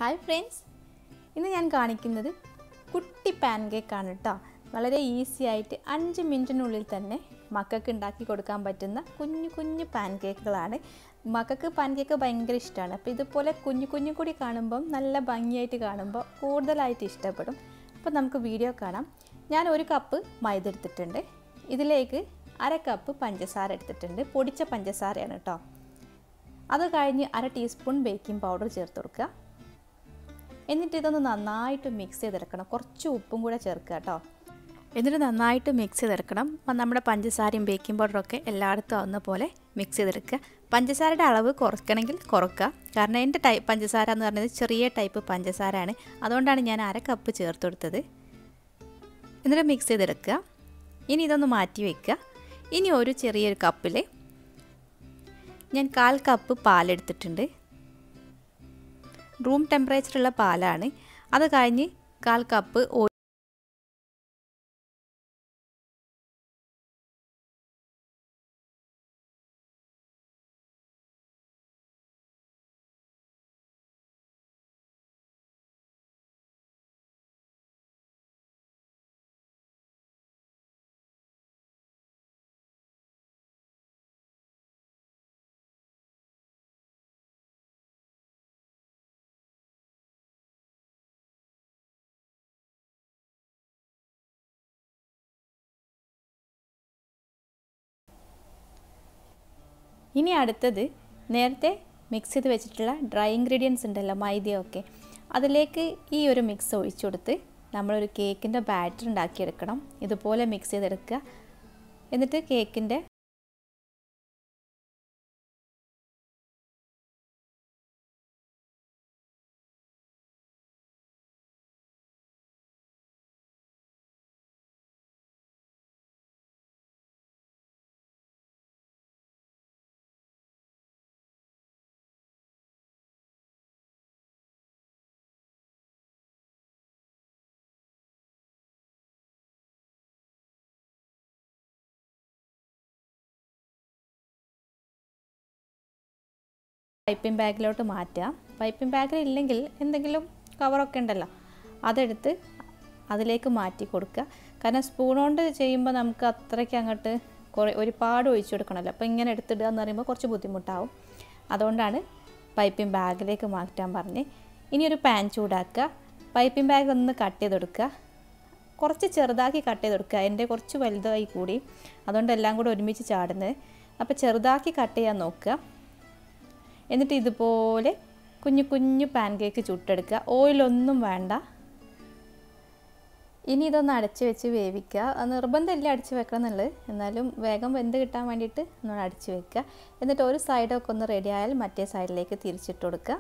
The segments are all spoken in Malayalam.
ഹായ് ഫ്രണ്ട്സ് ഇന്ന് ഞാൻ കാണിക്കുന്നത് കുട്ടി പാൻ കേക്കാണ് കേട്ടോ വളരെ ഈസി ആയിട്ട് അഞ്ച് മിനിറ്റിനുള്ളിൽ തന്നെ മക്കൾക്ക് ഉണ്ടാക്കി കൊടുക്കാൻ പറ്റുന്ന കുഞ്ഞു കുഞ്ഞു പാൻ കേക്കുകളാണ് മക്കൾക്ക് പാൻ കേക്ക് ഭയങ്കര ഇഷ്ടമാണ് അപ്പോൾ ഇതുപോലെ കുഞ്ഞു കുഞ്ഞു കൂടി കാണുമ്പം നല്ല ഭംഗിയായിട്ട് കാണുമ്പോൾ കൂടുതലായിട്ട് ഇഷ്ടപ്പെടും അപ്പോൾ നമുക്ക് വീഡിയോ കാണാം ഞാൻ ഒരു കപ്പ് മൈദ എടുത്തിട്ടുണ്ട് ഇതിലേക്ക് അര കപ്പ് പഞ്ചസാര എടുത്തിട്ടുണ്ട് പൊടിച്ച പഞ്ചസാരയാണ് കേട്ടോ അത് കഴിഞ്ഞ് അര ടീസ്പൂൺ ബേക്കിംഗ് പൗഡർ ചേർത്ത് കൊടുക്കുക എന്നിട്ട് ഇതൊന്ന് നന്നായിട്ട് മിക്സ് ചെയ്തെടുക്കണം കുറച്ച് ഉപ്പും കൂടെ ചേർക്കുക കേട്ടോ എന്നിട്ട് നന്നായിട്ട് മിക്സ് ചെയ്തെടുക്കണം അപ്പം നമ്മുടെ പഞ്ചസാരയും ബേക്കിംഗ് പൗഡറൊക്കെ എല്ലായിടത്തും ആവുന്ന പോലെ മിക്സ് ചെയ്തെടുക്കുക പഞ്ചസാരയുടെ അളവ് കുറയ്ക്കണമെങ്കിൽ കുറക്കുക കാരണം എൻ്റെ ടൈപ്പ് പഞ്ചസാര എന്ന് പറയുന്നത് ചെറിയ ടൈപ്പ് പഞ്ചസാരയാണ് അതുകൊണ്ടാണ് ഞാൻ അര കപ്പ് ചേർത്ത് കൊടുത്തത് എന്നിട്ട് മിക്സ് ചെയ്തെടുക്കുക ഇനി ഇതൊന്ന് മാറ്റി വയ്ക്കുക ഇനി ഒരു ചെറിയൊരു കപ്പിൽ ഞാൻ കാൽ കപ്പ് പാലെടുത്തിട്ടുണ്ട് റൂം ടെമ്പറേച്ചറുള്ള പാലാണ് അത് കഴിഞ്ഞ് കാൽ കപ്പ് ഓയിൽ ഇനി അടുത്തത് നേരത്തെ മിക്സ് ചെയ്ത് വെച്ചിട്ടുള്ള ഡ്രൈ ഇൻഗ്രീഡിയൻസ് ഉണ്ടല്ലോ മൈദയൊക്കെ അതിലേക്ക് ഈ ഒരു മിക്സ് ഒഴിച്ചു കൊടുത്ത് നമ്മളൊരു കേക്കിൻ്റെ ബാറ്റർ ഉണ്ടാക്കിയെടുക്കണം ഇതുപോലെ മിക്സ് ചെയ്തെടുക്കുക എന്നിട്ട് കേക്കിൻ്റെ പൈപ്പിംഗ് ബാഗിലോട്ട് മാറ്റുക പൈപ്പിംഗ് ബാഗിൽ ഇല്ലെങ്കിൽ എന്തെങ്കിലും കവറൊക്കെ ഉണ്ടല്ലോ അതെടുത്ത് അതിലേക്ക് മാറ്റി കൊടുക്കുക കാരണം സ്പൂൺ കൊണ്ട് ചെയ്യുമ്പോൾ നമുക്ക് അത്രയ്ക്ക് അങ്ങോട്ട് കുറേ ഒരുപാട് ഒഴിച്ചു കൊടുക്കണമല്ലോ അപ്പോൾ ഇങ്ങനെ എടുത്തിടുക എന്ന് പറയുമ്പോൾ കുറച്ച് ബുദ്ധിമുട്ടാവും അതുകൊണ്ടാണ് പൈപ്പിംഗ് ബാഗിലേക്ക് മാറ്റാൻ പറഞ്ഞ് ഇനി ഒരു പാൻ ചൂടാക്കുക പൈപ്പിംഗ് ബാഗ് ഒന്ന് കട്ട് ചെയ്ത് കൊടുക്കുക കുറച്ച് ചെറുതാക്കി കട്ട് ചെയ്ത് കൊടുക്കുക എൻ്റെ കുറച്ച് വലുതായി കൂടി അതുകൊണ്ട് എല്ലാം കൂടെ ഒരുമിച്ച് ചാടുന്നത് അപ്പോൾ ചെറുതാക്കി കട്ട് ചെയ്യാൻ നോക്കുക എന്നിട്ട് ഇതുപോലെ കുഞ്ഞു കുഞ്ഞു പാൻ കേക്ക് ചുട്ടെടുക്കുക ഓയിലൊന്നും വേണ്ട ഇനി ഇതൊന്ന് അടച്ച് വെച്ച് വേവിക്കുക നിർബന്ധമില്ല അടിച്ച് വെക്കണം എന്നുള്ളത് എന്നാലും വേഗം വെന്ത് കിട്ടാൻ വേണ്ടിയിട്ട് ഒന്ന് അടിച്ച് വെക്കുക എന്നിട്ട് ഒരു സൈഡൊക്കെ ഒന്ന് റെഡി ആയാൽ മറ്റേ സൈഡിലേക്ക് തിരിച്ചിട്ട് കൊടുക്കുക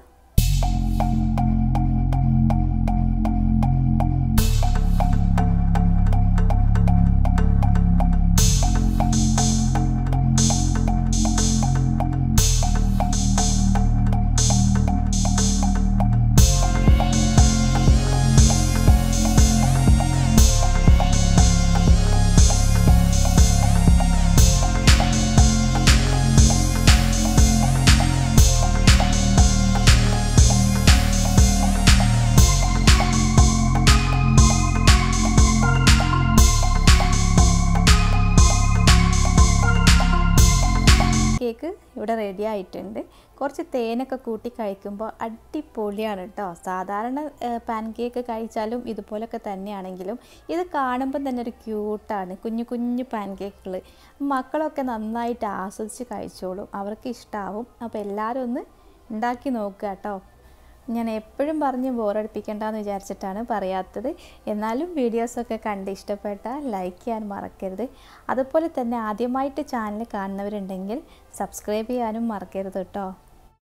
കേക്ക് ഇവിടെ റെഡി ആയിട്ടുണ്ട് കുറച്ച് തേനൊക്കെ കൂട്ടി കഴിക്കുമ്പോൾ അടിപൊളിയാണ് കേട്ടോ സാധാരണ പാൻ കേക്ക് കഴിച്ചാലും ഇതുപോലൊക്കെ തന്നെയാണെങ്കിലും ഇത് കാണുമ്പോൾ തന്നെ ഒരു ക്യൂട്ടാണ് കുഞ്ഞു കുഞ്ഞു പാൻ കേക്കുകൾ മക്കളൊക്കെ നന്നായിട്ട് ആസ്വദിച്ച് കഴിച്ചോളും അവർക്ക് ഇഷ്ടമാവും അപ്പോൾ എല്ലാവരും ഒന്ന് ഉണ്ടാക്കി നോക്കുക കേട്ടോ ഞാൻ എപ്പോഴും പറഞ്ഞ് ബോറടിപ്പിക്കേണ്ടെന്ന് വിചാരിച്ചിട്ടാണ് പറയാത്തത് എന്നാലും വീഡിയോസൊക്കെ കണ്ട് ഇഷ്ടപ്പെട്ടാൽ ലൈക്ക് ചെയ്യാൻ മറക്കരുത് അതുപോലെ തന്നെ ആദ്യമായിട്ട് ചാനൽ കാണുന്നവരുണ്ടെങ്കിൽ സബ്സ്ക്രൈബ് ചെയ്യാനും മറക്കരുത് കേട്ടോ